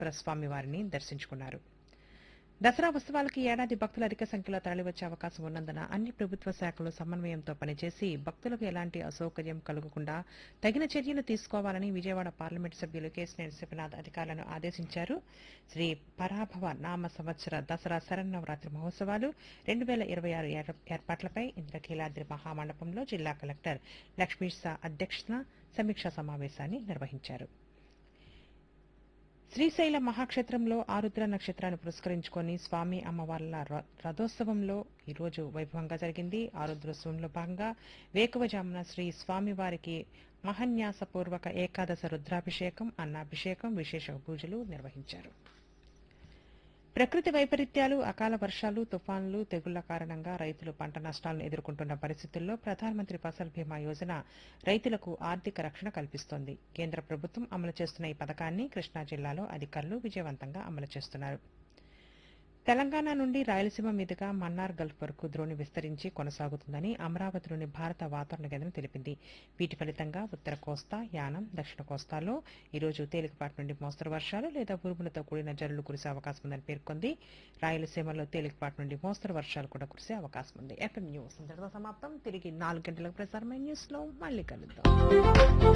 వెంకటేశ్వర స్వామి వారిని దర్శించుకున్నారు దసరా ఉత్సవాలకు ఈ ఏడాది భక్తులు అధిక సంఖ్యలో తరలివచ్చే అవకాశం ఉన్నందున అన్ని ప్రభుత్వ శాఖలు సమన్వయంతో పనిచేసి భక్తులకు ఎలాంటి అసౌకర్యం కలగకుండా తగిన చర్యలు తీసుకోవాలని విజయవాడ పార్లమెంటు సభ్యులు కేసినేని శివనాథ్ అధికారులను ఆదేశించారు శ్రీ పరాభవ నామ సంవత్సర దసరా శరన్నవరాత్రి మహోత్సవాలు రెండు వేల ఇరవై ఆరు ఏర్పాట్లపై ఇంద్రకీలాద్రి మహామండపంలో జిల్లా కలెక్టర్ లక్ష్మీషా అధ్యక్షతన సమీక్షా సమావేశాన్ని నిర్వహించారు శ్రీశైల మహాక్షేత్రంలో ఆరుద్ర నక్షత్రాన్ని పురస్కరించుకొని స్వామి అమ్మవార్ల ర- రథోత్సవంలో ఈరోజు వైభవంగా జరిగింది ఆరుద్రోత్సవంలో భాగంగా వేకువజామున శ్రీ స్వామివారికి మహన్యాసపూర్వక ఏకాదశ రుద్రాభిషేకం అన్నాభిషేకం విశేష పూజలు నిర్వహించారు ప్రకృతి వైపరీత్యాలు అకాల వర్షాలు తుఫాన్లు తెగుళ్ల కారణంగా రైతులు పంట నష్టాలను ఎదుర్కొంటున్న పరిస్థితుల్లో ప్రధానమంత్రి ఫసల్ బీమా యోజన రైతులకు ఆర్థిక రక్షణ కల్పిస్తోంది కేంద్ర ప్రభుత్వం అమలు చేస్తున్న ఈ పథకాన్ని కృష్ణా జిల్లాలో అధికారులు విజయవంతంగా అమలు చేస్తున్నారు తెలంగాణ నుండి రాయలసీమ మీదుగా మన్నార్ గల్ఫ్ వరకు ద్రోణి విస్తరించి కొనసాగుతుందని అమరావతిలోని భారత వాతావరణ కేంద్రం తెలిపింది వీటి ఫలితంగా ఉత్తర కోస్తా యానం దక్షిణ కోస్తాలో ఈరోజు తేలికపాటి నుండి మోస్తరు వర్షాలు లేదా ఉరుములతో కూడిన జల్లులు కురిసే అవకాశం ఉందని పేర్కొంది రాయలసీమలో తేలికపాటి నుండి మోస్తరు వర్షాలు కూడా కురిసే అవకాశం ఉంది ఎఫ్ఎం న్యూస్ ఇంతటితో సమాప్తం తిరిగి నాలుగు గంటలకు ప్రసారమైన న్యూస్ లో మళ్ళీ కలుద్దాం